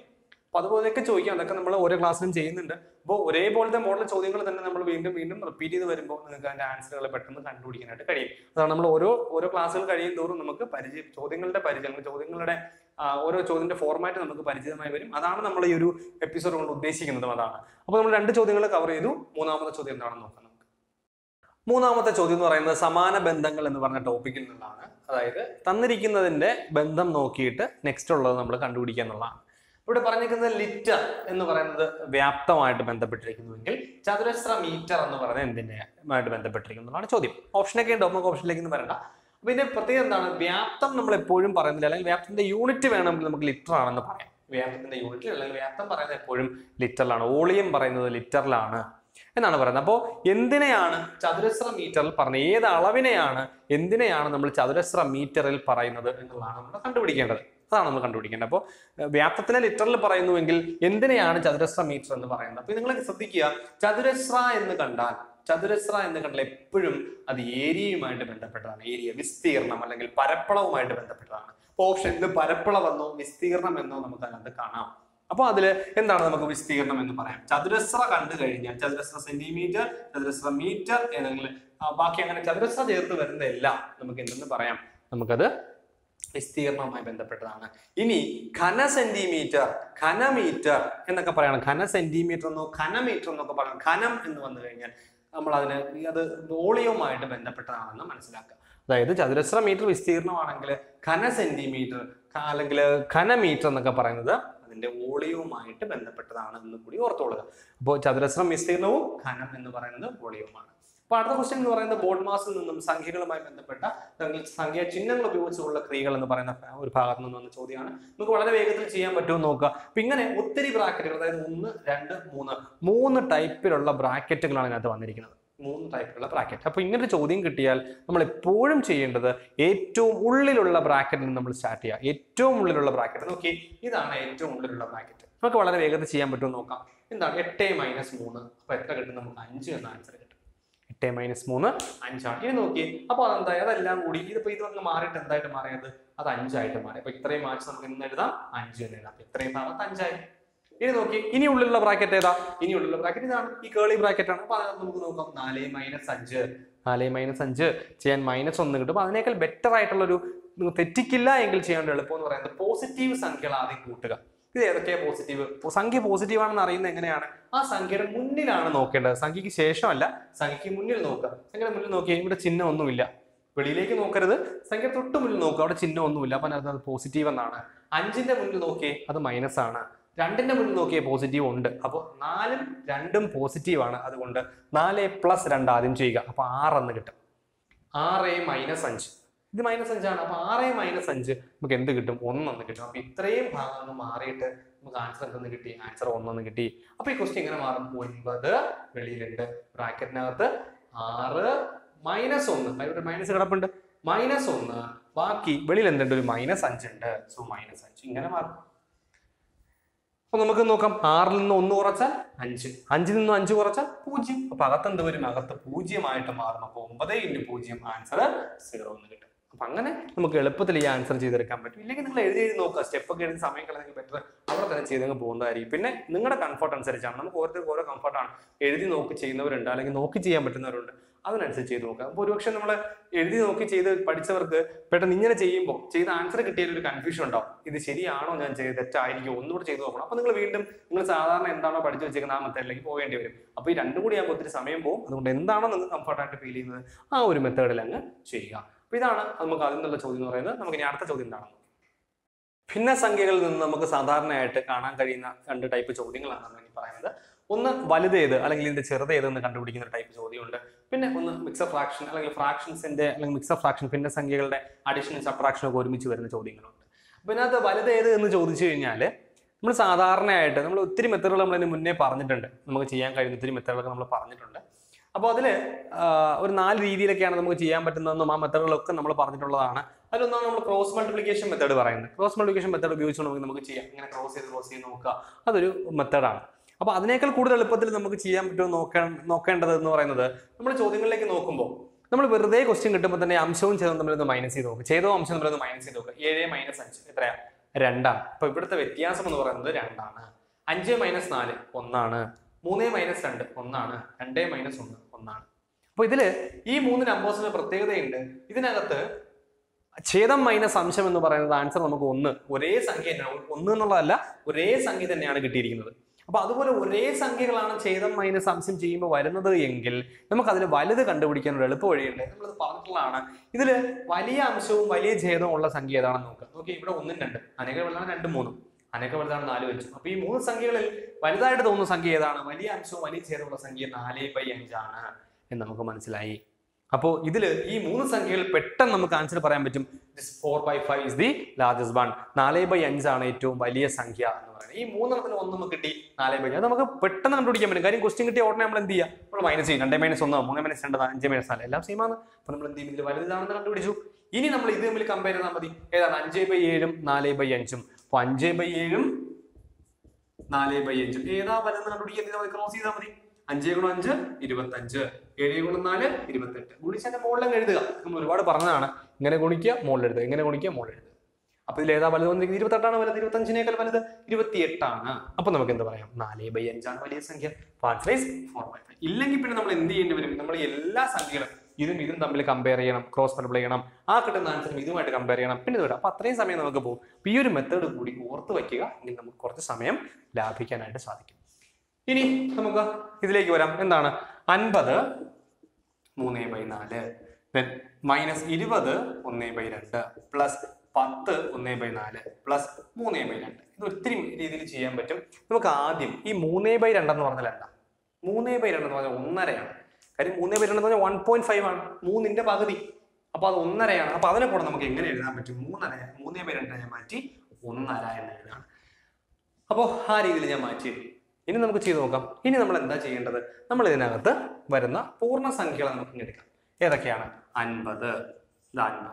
അപ്പൊ അതുപോലെയൊക്കെ ചോദിക്കാം അതൊക്കെ നമ്മൾ ഓരോ ക്ലാസ്സിലും ചെയ്യുന്നുണ്ട് അപ്പോൾ ഒരേപോലത്തെ മോഡൽ ചോദ്യങ്ങൾ തന്നെ നമ്മൾ വീണ്ടും വീണ്ടും റിപ്പീറ്റ് ചെയ്ത് വരുമ്പോൾ നിങ്ങൾക്ക് അതിന്റെ ആൻസറുകൾ പെട്ടെന്ന് കണ്ടുപിടിക്കാനായിട്ട് കഴിയും അതാണ് നമ്മൾ ഓരോ ഓരോ ക്ലാസ്സുകൾ കഴിയും തോറും നമുക്ക് പരിചയം ചോദ്യങ്ങളുടെ പരിചയം ചോദ്യങ്ങളുടെ ആ, ഓരോ ചോദ്യത്തിന്റെ ഫോർമാറ്റ് നമുക്ക് പരിചിതമായി വരും അതാണ് നമ്മൾ ഈ ഒരു എപ്പിസോഡ് കൊണ്ട് ഉദ്ദേശിക്കുന്നതും അതാണ് അപ്പോൾ നമ്മൾ രണ്ട് ചോദ്യങ്ങൾ കവർ ചെയ്തു മൂന്നാമത്തെ ചോദ്യം എന്താണെന്ന് നോക്കാം നമുക്ക് മൂന്നാമത്തെ ചോദ്യം എന്ന് പറയുന്നത് സമാന ബന്ധങ്ങൾ എന്ന് പറഞ്ഞ ടോപ്പിക്കിൽ നിന്നാണ് അതായത് തന്നിരിക്കുന്നതിന്റെ ബന്ധം നോക്കിയിട്ട് നെക്സ്റ്റ് ഉള്ളത് നമ്മൾ കണ്ടുപിടിക്കുക എന്നുള്ളതാണ് ഇവിടെ പറഞ്ഞിരിക്കുന്നത് ലിറ്റർ എന്ന് പറയുന്നത് വ്യാപ്തമായിട്ട് ബന്ധപ്പെട്ടിരിക്കുന്നുവെങ്കിൽ ചതുരശ്ര മീറ്റർ എന്ന് പറയുന്നത് എന്തിനായിട്ട് ബന്ധപ്പെട്ടിരിക്കുന്നതാണ് ചോദ്യം ഓപ്ഷനൊക്കെ ഉണ്ട് നമുക്ക് ഓപ്ഷനിലേക്ക് ഒന്നും വരണ്ട അപ്പൊ ഇതിന്റെ പ്രത്യേകത എന്താണ് വ്യാപ്തം നമ്മൾ എപ്പോഴും പറയുന്നില്ല അല്ലെങ്കിൽ വ്യാപ്തത്തിന്റെ യൂണിറ്റ് വേണമെങ്കിൽ നമുക്ക് ലിറ്റർ ആണെന്ന് പറയാം വ്യാപ്തത്തിന്റെ യൂണിറ്റ് അല്ലെങ്കിൽ വ്യാപ്തം പറയുന്നത് എപ്പോഴും ലിറ്ററിലാണ് വോളിയം പറയുന്നത് ലിറ്ററിലാണ് എന്നാണ് പറയുന്നത് അപ്പോൾ എന്തിനെയാണ് ചതുരശ്ര മീറ്ററിൽ പറഞ്ഞത് ഏത് അളവിനെയാണ് എന്തിനെയാണ് നമ്മൾ ചതുരശ്ര മീറ്ററിൽ പറയുന്നത് എന്നുള്ളതാണ് നമ്മൾ കണ്ടുപിടിക്കേണ്ടത് അതാണ് നമ്മൾ കണ്ടുപിടിക്കേണ്ടത് അപ്പോൾ വ്യാപ്തത്തിനെ ലിറ്ററിൽ പറയുന്നുവെങ്കിൽ എന്തിനെയാണ് ചതുരശ്ര മീറ്റർ എന്ന് പറയുന്നത് അപ്പോൾ നിങ്ങൾ ശ്രദ്ധിക്കുക ചതുരശ്ര എന്ന് കണ്ടാൽ ചതുരശ്ര എന്ന് കണ്ടാൽ എപ്പോഴും അത് ഏരിയയുമായിട്ട് ബന്ധപ്പെട്ടതാണ് ഏരിയ വിസ്തീർണം അല്ലെങ്കിൽ പരപ്പളവുമായിട്ട് ബന്ധപ്പെട്ടതാണ് അപ്പോൾ ഓപ്ഷൻ ഇത് പരപ്പളവെന്നോ വിസ്തീർണം എന്നോ നമുക്ക് അതിനകത്ത് കാണാം അപ്പോൾ അതില് എന്താണ് നമുക്ക് വിസ്തീർണം എന്ന് പറയാം ചതുരശ്ര കണ്ടു കഴിഞ്ഞാൽ ചതുരശ്ര സെന്റിമീറ്റർ ചതുരശ്ര മീറ്റർ ഏതെങ്കിലും ആ, ബാക്കി അങ്ങനെ ചതുരശ്ര ചേർത്ത് വരുന്നതെല്ലാം നമുക്ക് എന്തെന്ന് പറയാം നമുക്കത് വിസ്തീർണവുമായി ബന്ധപ്പെട്ടതാണ് ഇനി ഘന സെന്റിമീറ്റർ ഘനമീറ്റർ എന്നൊക്കെ പറയണം ഘന സെന്റിമീറ്റർ എന്നോ ഘനമീറ്റർ എന്നൊക്കെ പറയണം ഘനം എന്ന് വന്നു കഴിഞ്ഞാൽ നമ്മൾ അതിന് അത് വോളിയവുമായിട്ട് ബന്ധപ്പെട്ടതാണെന്ന് മനസ്സിലാക്കുക അതായത് ചതുരശ്ര മീറ്റർ വിസ്തീർണമാണെങ്കിൽ ഘന സെന്റിമീറ്റർ അല്ലെങ്കിൽ ഘനമീറ്റർ എന്നൊക്കെ പറയുന്നത് അതിന്റെ വോളിയവുമായിട്ട് ബന്ധപ്പെട്ടതാണ് എന്ന് കൂടി ഓർത്തോളുക അപ്പോൾ ചതുരശ്രം വിസ്തീർണവും ഘനം എന്ന് പറയുന്നത് വോളിയവുമാണ് അപ്പൊ അടുത്ത ക്വസ്റ്റ്യൻ എന്ന് പറയുന്നത് ബോർഡ് മാസിൽ നിന്നും സംഖ്യകളുമായി ബന്ധപ്പെട്ട അല്ലെങ്കിൽ സംഖ്യ ചിഹ്നങ്ങൾ ഉപയോഗിച്ചുള്ള ക്രിയകൾ എന്ന് പറയുന്ന ഒരു ഭാഗത്ത് നിന്ന് വന്ന ചോദ്യമാണ് നമുക്ക് വളരെ വേഗത്തിൽ ചെയ്യാൻ പറ്റുമോ നോക്കുക അപ്പൊ ഇങ്ങനെ ഒത്തിരി ബ്രാക്കറ്റുകൾ അതായത് ഒന്ന് രണ്ട് മൂന്ന് മൂന്ന് ടൈപ്പിലുള്ള ബ്രാക്കറ്റുകളാണ് ഇതിനകത്ത് വന്നിരിക്കുന്നത് മൂന്ന് ടൈപ്പിലുള്ള ബ്രാക്കറ്റ് അപ്പൊ ഇങ്ങനെ ഒരു ചോദ്യം കിട്ടിയാൽ നമ്മൾ എപ്പോഴും ചെയ്യേണ്ടത് ഏറ്റവും ഉള്ളിലുള്ള ബ്രാക്കറ്റിൽ നിന്ന് നമ്മൾ സ്റ്റാർട്ട് ചെയ്യുക ഏറ്റവും ഉള്ളിലുള്ള ബ്രാക്കറ്റ് നോക്കി ഇതാണ് ഏറ്റവും ഉള്ളിലുള്ള ബ്രാക്കറ്റ് നമുക്ക് വളരെ വേഗത്തിൽ ചെയ്യാൻ പറ്റുമോ നോക്കാം എന്താണ് എട്ട് മൈനസ് മൂന്ന് അപ്പൊ എത്ര കിട്ടും നമുക്ക് അഞ്ച് എന്ന ആൻസർ കിട്ടും എട്ട് മൈനസ് മൂന്ന് അഞ്ചാണ് ഇനി നോക്കി അപ്പോൾ അതെന്തായി അതെല്ലാം കൂടി ഇതിപ്പോ ഇത് അങ്ങ് മാറിയിട്ട് എന്തായിട്ട് മാറിയത് അത് അഞ്ചായിട്ട് മാറി അപ്പൊ ഇത്രയും മാർക്സ് നമുക്ക് എന്ന് എഴുതാം അഞ്ച് എന്ന് എഴുതാം അപ്പൊ ഇത്രയും ഭാഗത്ത് അഞ്ചായി ഇനി നോക്കി ഇനി ഉള്ളിലുള്ള ബ്രാക്കറ്റ് ഏതാ ഇനി ഉള്ളിലുള്ള ബ്രാക്കറ്റ് ഇതാണ് ഈ കേളി ബ്രാക്കറ്റ് ആണ് അപ്പൊ അതിനകത്ത് നമുക്ക് നോക്കാം നാല് മൈനസ് അഞ്ച് നാല് മൈനസ് അഞ്ച് ചെയ്യാൻ മൈനസ് ഒന്ന് കിട്ടും അപ്പൊ അതിനേക്കാൾ ബെറ്റർ ആയിട്ടുള്ള ഒരു നിങ്ങൾ തെറ്റിക്കില്ല എങ്കിൽ ചെയ്യേണ്ട എളുപ്പം എന്ന് പറയുന്നത് പോസിറ്റീവ് സംഖ്യകൾ ആദ്യം കൂട്ടുക ഇത് ഏതൊക്കെയാ പോസിറ്റീവ് സംഖ്യ പോസിറ്റീവ് ആണെന്ന് അറിയുന്നത് എങ്ങനെയാണ് ആ സംഖ്യയുടെ മുന്നിലാണ് നോക്കേണ്ടത് സംഖ്യക്ക് ശേഷമല്ല സംഖ്യക്ക് മുന്നിൽ നോക്കുക സംഖ്യയുടെ മുന്നിൽ നോക്കിയാൽ ഇവിടെ ചിഹ്നം ഒന്നുമില്ല വെളിയിലേക്ക് നോക്കരുത് സംഖ്യ തൊട്ട് മുന്നിൽ നോക്കുക അവിടെ ചിഹ്നം ഒന്നുമില്ല അപ്പൊ അതിനകത്ത് അത് പോസിറ്റീവ് എന്നാണ് അഞ്ചിന്റെ മുന്നിൽ നോക്കിയേ അത് മൈനസ് ആണ് രണ്ടിന്റെ മുന്നിൽ നോക്കിയേ പോസിറ്റീവ് ഉണ്ട് അപ്പോൾ നാലും രണ്ടും പോസിറ്റീവ് ആണ് അതുകൊണ്ട് നാല് പ്ലസ് രണ്ട് ആദ്യം ചെയ്യുക അപ്പൊ ആറെന്ന് കിട്ടും ആറ് മൈനസ് അഞ്ച് ഇത് മൈനസ് അഞ്ചാണ് അപ്പൊ ആറ് മൈനസ് അഞ്ച് നമുക്ക് എന്ത് കിട്ടും ഒന്നെന്ന് കിട്ടും അപ്പൊ ഇത്രയും ഭാഗം ഒന്ന് മാറിയിട്ട് നമുക്ക് ആൻസർ എന്തെന്ന് കിട്ടി ആൻസർ ഒന്നെന്ന് കിട്ടി അപ്പൊ ഈ ക്വസ്റ്റ്യൻ എങ്ങനെ മാറും ഒൻപത് വെളിയിലുണ്ട് ബ്രാക്കറ്റിനകത്ത് ആറ് മൈനസ് ഒന്ന് ഇവിടെ മൈനസ് കിടപ്പുണ്ട് മൈനസ് ഒന്ന് ബാക്കി വെളിയിൽ എന്തുണ്ട് ഒരു മൈനസ് അഞ്ചുണ്ട് സോ മൈനസ് അഞ്ച് ഇങ്ങനെ മാറും അപ്പൊ നമുക്ക് നോക്കാം ആറിൽ നിന്ന് ഒന്ന് കുറച്ചാൽ അഞ്ച് അഞ്ചിൽ നിന്ന് അഞ്ച് കുറച്ചാൽ പൂജ്യം അപ്പൊ അകത്ത് എന്ത് വരും അകത്ത് പൂജ്യമായിട്ട് മാറും അപ്പൊ ഒമ്പത് ഇൻറ്റു പൂജ്യം ആൻസർ സീറോ എന്ന് കിട്ടും അപ്പൊ അങ്ങനെ നമുക്ക് എളുപ്പത്തിൽ ഈ ആൻസർ ചെയ്തെടുക്കാൻ പറ്റും ഇല്ലെങ്കിൽ നിങ്ങൾ എഴുതി എഴുതി നോക്കുക സ്റ്റെപ്പ് ഒക്കെ എഴുതി സമയം കളഞ്ഞെങ്കിൽ ബെറ്റർ അവിടെ തന്നെ ചെയ്തങ്ങ് പോകുന്നതായിരിക്കും പിന്നെ നിങ്ങളുടെ കംഫർട്ട് അനുസരിച്ചാണ് നമുക്ക് ഓരോരുത്തർക്ക് ഓരോ കംഫർട്ടാണ് എഴുതി നോക്കി ചെയ്യുന്നവരുണ്ട് അല്ലെങ്കിൽ നോക്കി ചെയ്യാൻ പറ്റുന്നവരുണ്ട് അതിനനുസരിച്ച് ചെയ്ത് നോക്കുക അപ്പോൾ ഒരുപക്ഷെ നമ്മൾ എഴുതി നോക്കി ചെയ്ത് പഠിച്ചവർക്ക് പെട്ടെന്ന് ഇങ്ങനെ ചെയ്യുമ്പോൾ ചെയ്ത ആൻസർ കിട്ടിയാൽ ഒരു കൺഫ്യൂഷൻ ഉണ്ടാവും ഇത് ശരിയാണോ ഞാൻ ചെയ്ത് തെറ്റായിരിക്കും ഒന്നുകൂടെ ചെയ്ത് നോക്കണം അപ്പോൾ നിങ്ങൾ വീണ്ടും നിങ്ങൾ സാധാരണ എന്താണോ പഠിച്ചു വെച്ചേക്കുന്നത് ആ മെത്തേഡിലേക്ക് പോകേണ്ടി വരും അപ്പോൾ ഈ രണ്ടും കൂടി ആകുമ്പോൾ ഒത്തിരി സമയം പോകും അതുകൊണ്ട് എന്താണോ നിങ്ങൾക്ക് കംഫർട്ടായിട്ട് ഫീൽ ചെയ്യുന്നത് ആ ഒരു മെത്തേഡിൽ അങ്ങ് ചെയ്യുക അപ്പോൾ ഇതാണ് നമുക്ക് അതിൽ നിന്നുള്ള ചോദ്യം എന്ന് പറയുന്നത് നമുക്ക് ഇനി അടുത്ത ചോദ്യം എന്താണെന്ന് നോക്കാം. ഭിന്നസംഖ്യകളിൽ നിന്ന് നമുക്ക് സാധാരണയായിട്ട് കാണാൻ കഴിയുന്ന രണ്ട് ടൈപ്പ് ചോദ്യങ്ങളാണ് നമ്മൾ ഇനി പറയുന്നത് ഒന്ന് വലുതേത് അല്ലെങ്കിൽ ഇതിന്റെ ചെറുതേത് എന്ന് കണ്ടുപിടിക്കുന്ന ഒരു ടൈപ്പ് ചോദ്യമുണ്ട് പിന്നെ ഒന്ന് മിക്സർ ഫ്രാക്ഷൻ അല്ലെങ്കിൽ ഫ്രാക്ഷൻസിന്റെ അല്ലെങ്കിൽ മിക്സർ ഫ്രാക്ഷൻ ഭിന്നസംഖ്യകളുടെ അഡീഷനും സബ്ട്രാക്ഷനും ഒക്കെ ഒരുമിച്ച് വരുന്ന ചോദ്യങ്ങളുണ്ട് അപ്പൊ ഇതിനകത്ത് വലുതേത് എന്ന് ചോദിച്ചു കഴിഞ്ഞാൽ നമ്മൾ സാധാരണയായിട്ട് നമ്മൾ ഒത്തിരി മെത്തേഡുകൾ നമ്മൾ ഇതിന് മുന്നേ പറഞ്ഞിട്ടുണ്ട് നമുക്ക് ചെയ്യാൻ കഴിയുന്ന ഒത്തിരി മെത്തേഡുകളൊക്കെ നമ്മൾ പറഞ്ഞിട്ടുണ്ട് അപ്പോൾ അതിൽ ഒരു നാല് രീതിയിലൊക്കെയാണ് നമുക്ക് ചെയ്യാൻ പറ്റുന്നതെന്നും ആ മെത്തേഡുകളൊക്കെ നമ്മൾ പറഞ്ഞിട്ടുള്ളതാണ് അതിലൊന്നാണ് നമ്മൾ ക്രോസ് മൾട്ടിപ്ലിക്കേഷൻ മെത്തേഡ് പറയുന്നത് ക്രോസ് മൾട്ടിപ്ലിക്കേഷൻ മെത്തേഡ് ഉപയോഗിച്ചുകൊണ്ട് നമുക്ക് ചെയ്യാം ഇങ്ങനെ ക്രോസ് ചെയ്ത് ക്രോസ് ചെയ്ത് നോക്കുക അതൊരു മെത്തേഡാണ് അപ്പോൾ അതിനേക്കാൾ കൂടുതൽ എളുപ്പത്തിൽ നമുക്ക് ചെയ്യാൻ പറ്റുമോ നോക്കാൻ നോക്കേണ്ടത് എന്ന് പറയുന്നത് നമ്മൾ ചോദ്യങ്ങളിലേക്ക് നോക്കുമ്പോൾ നമ്മൾ വെറുതെ ക്വസ്റ്റ്യൻ കിട്ടുമ്പോൾ തന്നെ അംശവും ഛേദവും തമ്മിലൊന്ന് മൈനസ് ചെയ്ത് നോക്കുക ഛേദവും അംശവും തമ്മിലൊന്ന് മൈനസ് ചെയ്ത് നോക്കുക ഏഴ് മൈനസ് അഞ്ച് എത്രയാ രണ്ടാണ് അപ്പൊ ഇവിടുത്തെ വ്യത്യാസം എന്ന് പറയുന്നത് രണ്ടാണ് അഞ്ച് മൈനസ് നാല് ഒന്നാണ് മൂന്ന് മൈനസ് രണ്ട് ഒന്നാണ് രണ്ട് മൈനസ് ഒന്ന് ഒന്നാണ് അപ്പൊ ഇതില് ഈ മൂന്ന് നമ്പേഴ്സിന് പ്രത്യേകതയുണ്ട് ഇതിനകത്ത് ഛേദം മൈനസ് അംശം എന്ന് പറയുന്നത് ആൻസർ നമുക്ക് ഒന്ന് ഒരേ സംഖ്യ തന്നെയാണ് ഒന്ന് എന്നുള്ളതല്ല ഒരേ സംഖ്യ തന്നെയാണ് കിട്ടിയിരിക്കുന്നത് അപ്പൊ അതുപോലെ ഒരേ സംഖ്യകളാണ് ഛേദം മൈനസ് അംശം ചെയ്യുമ്പോൾ വരുന്നത് എങ്കിൽ നമുക്ക് അതിൽ വലുത് കണ്ടുപിടിക്കാൻ ഒരു എളുപ്പ വഴിയുണ്ട് നമ്മളത് പറഞ്ഞിട്ടുള്ളതാണ് ഇതിൽ വലിയ അംശവും വലിയ ഛേദവും ഉള്ള സംഖ്യ ഏതാണെന്ന് നോക്കുക നോക്കി ഇവിടെ ഒന്നും രണ്ട് അനേക വലുതാണ് രണ്ടും മൂന്നും അനേക വലുതാണ് നാല് വെച്ചു അപ്പൊ ഈ മൂന്ന് സംഖ്യകളിൽ വലുതായിട്ട് തോന്നുന്ന സംഖ്യ ഏതാണ് വലിയ അംശവും വലിയ ഛേദമുള്ള സംഖ്യ നാല് ബൈ അഞ്ചാണ് എന്ന് നമുക്ക് മനസ്സിലായി അപ്പോൾ ഇതിൽ ഈ മൂന്ന് സംഖ്യകൾ പെട്ടെന്ന് നമുക്ക് ആൻസർ പറയാൻ പറ്റും four by five is the largest one നാല് ബൈ അഞ്ചാണ് ഏറ്റവും വലിയ സംഖ്യ എന്ന് പറയുന്നത് ഈ മൂന്നെണ്ണത്തിൽ ഒന്ന് നമുക്ക് കിട്ടി നാല് ബൈ അത് നമുക്ക് പെട്ടെന്ന് കണ്ടുപിടിക്കാൻ പറ്റും കാര്യം ക്വസ്റ്റ്യൻ കിട്ടിയ ഉടനെ നമ്മൾ എന്ത് ചെയ്യുക നമ്മൾ മൈനസ് ചെയ്യും രണ്ട് മൈനസ് ഒന്ന് മൂന്ന് മൈനസ് രണ്ട് അഞ്ച് മൈനസ് നാല് എല്ലാം സെയിം ആണ് അപ്പോൾ നമ്മൾ എന്ത് ചെയ്യും ഇതിൽ വലുതാണെന്ന് കണ്ടുപിടിച്ചു ഇനി നമ്മൾ ഇത് തമ്മിൽ കമ്പയർ ചെയ്താൽ മതി ഏതാണ് അഞ്ച് ബൈ ഏഴും നാല് ബൈ അഞ്ചും അപ്പോൾ അഞ്ച് ബൈ ഏഴും നാല് ബൈ അഞ്ചും ഏതാ വലുതെന്ന് കണ്ടുപിടിക്കാൻ ഇത് മതി ക്രോസ് ചെയ്താൽ മതി അഞ്ചേ ഗുണം അഞ്ച് ഇരുപത്തഞ്ച് ഏഴ് ഗുണം നാല് ഇരുപത്തെട്ട് ഗുണിച്ചതിന്റെ മുകളിലങ്ങ് എഴുതുക നമ്മൾ ഒരുപാട് പറഞ്ഞതാണ് ഇങ്ങനെ ഗുണിക്കുക മുകളിൽ എഴുതുക ഇങ്ങനെ ഗുണിക്കുക മുകളിൽ എഴുതുക അപ്പൊ ഇതിൽ ഏതാ വലുത് വന്നിരിക്കുന്നത് ഇരുപത്തെട്ടാണ് വലുത് ഇരുപത്തഞ്ചിനേക്കാൾ വലുത് ഇരുപത്തിയെട്ടാണ് അപ്പൊ നമുക്ക് എന്ത് പറയാം നാല് ബൈ അഞ്ചാണ് വലിയ സംഖ്യ ഫോർ ബൈ ഫൈവ് ഇല്ലെങ്കിൽ പിന്നെ നമ്മൾ എന്ത് ചെയ്യേണ്ടി വരും നമ്മൾ എല്ലാ സംഖ്യകളും ഇതും ഇതും തമ്മിൽ കമ്പയർ ചെയ്യണം ക്രോസ് മൾട്ടിപ്ലൈ ചെയ്യണം ആ കിട്ടുന്ന ആൻസറും ഇതുമായിട്ട് കമ്പയർ ചെയ്യണം പിന്നെ ഇത് വിടാം അപ്പൊ അത്രയും സമയം നമുക്ക് പോകും അപ്പൊ ഈ ഒരു മെത്തേഡ് കൂടി ഓർത്ത് വയ്ക്കുക എങ്കിൽ നമുക്ക് കുറച്ച് സമയം ലാഭിക്കാനായിട്ട് സാധിക്കും ഇനി നമുക്ക് ഇതിലേക്ക് വരാം എന്താണ് അൻപത് മൂന്ന് ബൈ നാല് മൈനസ് ഇരുപത് ഒന്ന് ബൈ രണ്ട് പ്ലസ് പത്ത് ഒന്ന് ബൈ നാല് പ്ലസ് മൂന്ന് ബൈ രണ്ട് ഇത് ഒത്തിരി രീതിയിൽ ചെയ്യാൻ പറ്റും നമുക്ക് ആദ്യം ഈ മൂന്ന് ബൈ രണ്ടെന്ന് പറഞ്ഞാൽ എന്താ മൂന്ന് ബൈ രണ്ടെന്ന് പറഞ്ഞാൽ ഒന്നരയാണ് കാര്യം മൂന്ന് ബൈ രണ്ടെന്ന് പറഞ്ഞാൽ വൺ പോയിന്റ് ഫൈവ് ആണ് മൂന്നിന്റെ പകുതി അപ്പൊ അത് ഒന്നരയാണ് അപ്പൊ അതിനെ കൂടെ നമുക്ക് എങ്ങനെ എഴുതാൻ പറ്റും മൂന്നര മൂന്നേ ബൈ രണ്ടിനെ ഞാൻ മാറ്റി ഒന്നര എന്ന് എഴുതാണ് അപ്പോൾ ആ രീതിയിൽ ഞാൻ മാറ്റി എഴുതി ഇനി നമുക്ക് ചെയ്ത് നോക്കാം ഇനി നമ്മൾ എന്താ ചെയ്യേണ്ടത് നമ്മൾ ഇതിനകത്ത് വരുന്ന പൂർണ്ണസംഖ്യകളെ നമുക്ക് ഇങ്ങനെ എടുക്കാം ഏതൊക്കെയാണ് അൻപത് ഇത് അൻപത്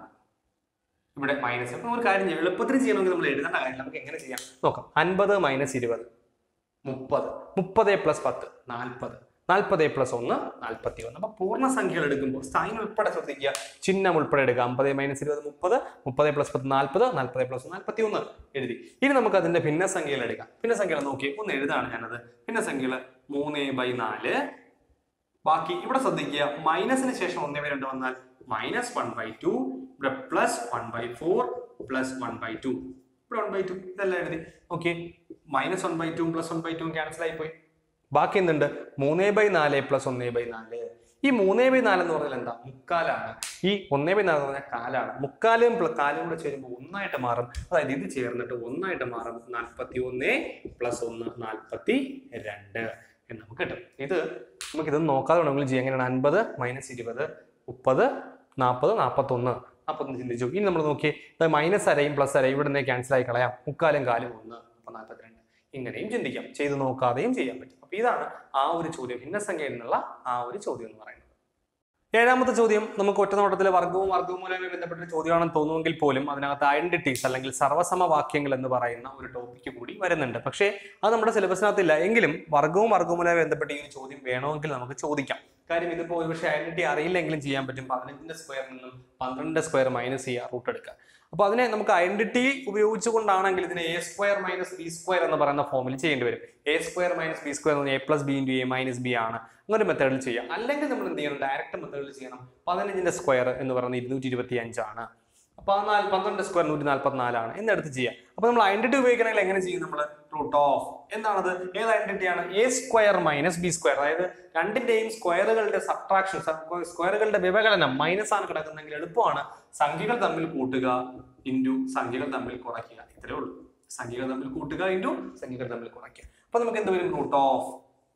ഇവിടെ മൈനസ് അപ്പൊ ഒരു കാര്യം ചെയ്യാം എളുപ്പത്തിൽ ചെയ്യണമെങ്കിൽ നമ്മൾ എഴുതേണ്ട കാര്യം നമുക്ക് എങ്ങനെ ചെയ്യാം നോക്കാം അൻപത് മൈനസ് ഇരുപത് മുപ്പത് മുപ്പത് പ്ലസ് പത്ത് നാൽപ്പത് നാൽപ്പത് പ്ലസ് ഒന്ന് നാൽപ്പത്തി ഒന്ന് അപ്പൊ പൂർണ്ണസംഖ്യകൾ എടുക്കുമ്പോൾ സൈൻ ഉൾപ്പെടെ ശ്രദ്ധിക്കുക ചിഹ്നം ഉൾപ്പെടെ എടുക്കുക അമ്പത് മൈനസ് ഇരുപത് മുപ്പത് മുപ്പത് പ്ലസ് പത്ത് നാൽപ്പത് നാൽപ്പത് പ്ലസ് നാൽപ്പത്തി ഒന്ന് എഴുതി ഇനി നമുക്ക് അതിന്റെ ഭിന്നസംഖ്യകൾ എടുക്കാം ഭിന്നസംഖ്യകൾ നോക്കി ഒന്ന് എഴുതാണ് ഞാനത് ഭിന്നസംഖ്യകൾ മൂന്ന് ബൈ നാല് ബാക്കി ഇവിടെ ശ്രദ്ധിക്കുക മൈനസിന് ശേഷം ഒന്നേ ബൈ രണ്ട് വന്നാൽ മൈനസ് വൺ ബൈ ടു ഇവിടെ plus one by four plus one by two ഇവിടെ വൺ ബൈ ടു ഇതെല്ലാം എഴുതി okay minus one by two plus one by two cancel ആയി പോയി ബാക്കി എന്തുണ്ട് മൂന്നേ ബൈ നാല് പ്ലസ് ഒന്നേ ബൈ നാല് ഈ മൂന്നേ ബൈ നാല് എന്ന് പറഞ്ഞാൽ എന്താ മുക്കാലാണ് ഈ ഒന്നേ ബൈ നാല് എന്ന് പറഞ്ഞാൽ കാലാണ് മുക്കാലും പ്ല- കാലും കൂടെ ചേരുമ്പോൾ ഒന്നായിട്ട് മാറും അതായത് ഇത് ചേർന്നിട്ട് ഒന്നായിട്ട് മാറും നാൽപ്പത്തി ഒന്ന് പ്ലസ് ഒന്ന് നാൽപ്പത്തി രണ്ട് എന്ന് നമുക്ക് കിട്ടും ഇത് നമുക്ക് ഇത് നോക്കാതെ വേണമെങ്കിൽ ചെയ്യാം എങ്ങനെയാണ് അൻപത് മൈനസ് ഇരുപത് മുപ്പത് നാൽപ്പത് നാൽപ്പത്തൊന്ന് നാൽപ്പത്തൊന്ന് ചിന്തിച്ചു ഇനി നമ്മൾ നോക്കി മൈനസ് അരയും പ്ലസ് അരയും ഇവിടെ നിന്ന് ക്യാൻസൽ ആയി കളയാം മുക്കാലും കാലും ഒന്ന് അപ്പൊ നാൽപ്പത്തിരണ്ട് ഇങ്ങനെയും ചിന്തിക്കാം ചെയ്ത് നോക്കാതെയും ചെയ്യാൻ പറ്റും അപ്പൊ ഇതാണ് ആ ഒരു ചോദ്യം ഭിന്നസംഖ്യയിൽ നിന്നുള്ള ആ ഒരു ചോദ്യം എന്ന് പറയുന്നത് ഏഴാമത്തെ ചോദ്യം നമുക്ക് ഒറ്റനോട്ടത്തിലെ വർഗവും വർഗവുമായി ബന്ധപ്പെട്ട ഒരു ചോദ്യമാണെന്ന് തോന്നുമെങ്കിൽ പോലും അതിനകത്ത് ഐഡന്റിറ്റീസ് അല്ലെങ്കിൽ സർവ്വസമവാക്യങ്ങൾ എന്ന് പറയുന്ന ഒരു ടോപ്പിക്ക് കൂടി വരുന്നുണ്ട് പക്ഷേ അത് നമ്മുടെ സിലബസിനകത്തില്ല എങ്കിലും വർഗവും വർഗവുമായി ബന്ധപ്പെട്ട ഈ ഒരു ചോദ്യം വേണമെങ്കിൽ നമുക്ക് ചോദിക്കാം കാര്യം ഇതിപ്പോൾ ഒരുപക്ഷെ ഐഡന്റിറ്റി അറിയില്ലെങ്കിലും ചെയ്യാൻ പറ്റും പതിനഞ്ചിന്റെ സ്ക്വയറിൽ നിന്നും പന്ത്രണ്ടിന്റെ സ്ക്വയർ മൈനസ് ചെയ്യുക റൂട്ട് എടുക്കുക അപ്പൊ അതിനെ നമുക്ക് ഐഡന്റിറ്റി ഉപയോഗിച്ചുകൊണ്ടാണെങ്കിൽ ഇതിനെ A square minus B square എന്ന് പറയുന്ന ഫോമിൽ ചെയ്യേണ്ടി വരും A square minus B square എന്ന് പറഞ്ഞാൽ A plus B into A minus B ആണ് അങ്ങനെ ഒരു മെത്തേഡിൽ ചെയ്യാം അല്ലെങ്കിൽ നമ്മൾ എന്ത് ചെയ്യണം ഡയറക്റ്റ് മെത്തേഡിൽ ചെയ്യണം പതിനഞ്ചിന്റെ സ്ക്വയർ എന്ന് പറയുന്നത് ഇരുന്നൂറ്റി ഇരുപത്തി അഞ്ചാണ് അപ്പൊ ആ നാല് പന്ത്രണ്ട് സ്ക്വയർ നൂറ്റി നാൽപ്പത്തിനാലാണ് എന്നെടുത്ത് ചെയ്യാം അപ്പൊ നമ്മൾ ഐഡന്റിറ്റി ഉപയോഗിക്കണമെങ്കിൽ എങ്ങനെ ചെയ്യും നമ്മൾ റൂട്ട് ഓഫ് എന്താണത് ഏത് ഐഡന്റിറ്റിയാണ് A square minus B square അതായത് രണ്ടിന്റെയും സ്ക്വയറുകളുടെ സബ്ട്രാക്ഷൻ സ്ക്വയറുകളുടെ വിഭജനം മൈനസ് ആണ് കിടക്കുന്നെങ്കിൽ എളുപ്പമാണ് സംഖ്യകൾ തമ്മിൽ കൂട്ടുക ഇൻറ്റു സംഖ്യകൾ തമ്മിൽ കുറയ്ക്കുക ഇത്രേ ഉള്ളൂ സംഖ്യകൾ തമ്മിൽ കൂട്ടുക ഇൻറ്റു സംഖ്യകൾ തമ്മിൽ കുറയ്ക്കുക അപ്പൊ നമുക്ക് എന്ത് വരും റൂട്ട് ഓഫ്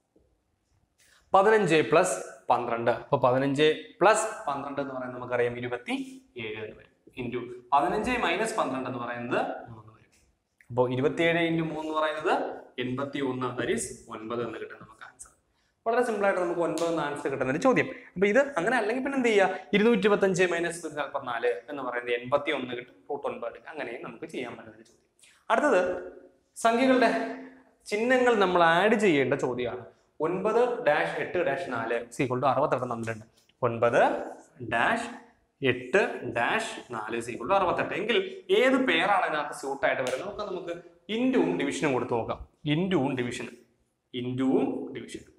പതിനഞ്ച് പ്ലസ് പന്ത്രണ്ട് അപ്പൊ പതിനഞ്ച് പ്ലസ് പന്ത്രണ്ട് എന്ന് പറയുന്നത് നമുക്കറിയാം ഇരുപത്തി ഏഴ് എന്ന് വരും ഇൻറ്റു പതിനഞ്ച് മൈനസ് പന്ത്രണ്ട് എന്ന് പറയുന്നത് മൂന്ന് വരും അപ്പോൾ ഇരുപത്തിയേഴ് ഇൻറ്റു മൂന്ന് എന്ന് പറയുന്നത് എൺപത്തി ഒന്ന് ദരീസ് ഒൻപത് എന്ന് കിട്ടും നമുക്ക് ആൻസർ വളരെ സിമ്പിൾ ആയിട്ട് നമുക്ക് ഒൻപത് എന്ന് ആൻസർ കിട്ടുന്ന ഒരു ചോദ്യം അപ്പൊ ഇത് അങ്ങനെ അല്ലെങ്കിൽ പിന്നെ എന്ത് ചെയ്യുക ഇരുന്നൂറ്റി ഇരുപത്തഞ്ച് മൈനസ് നാൽപ്പത്തിനാല് എന്ന് പറയുന്നത് എൺപത്തി ഒന്ന് കിട്ടും റൂട്ട് ഒൻപത് അങ്ങനെയും നമുക്ക് ചെയ്യാൻ പറ്റുന്ന ഒരു ചോദ്യം അടുത്തത് സംഖ്യകളുടെ ചിഹ്നങ്ങൾ നമ്മൾ ആഡ് ചെയ്യേണ്ട ചോദ്യമാണ് ഒൻപത് ഡാഷ് എട്ട് ഡാഷ് നാല് സീക്വൾ ടു അറുപത്തെട്ട് തന്നിട്ടുണ്ട് ഒൻപത് ഡാഷ് എട്ട് ഡാഷ് നാല് സീക്വൾ ടു അറുപത്തെട്ട് എങ്കിൽ ഏത് പേരാണ് ഇതിനകത്ത് സ്യൂട്ടായിട്ട് വരുന്നത് നമുക്ക് നമുക്ക് ഇൻറ്റും ഡിവിഷനും കൊടുത്ത് നോക്കാം ഇൻറ്റുവും ഡിവിഷനും ഇൻറ്റുവും ഡിവിഷനും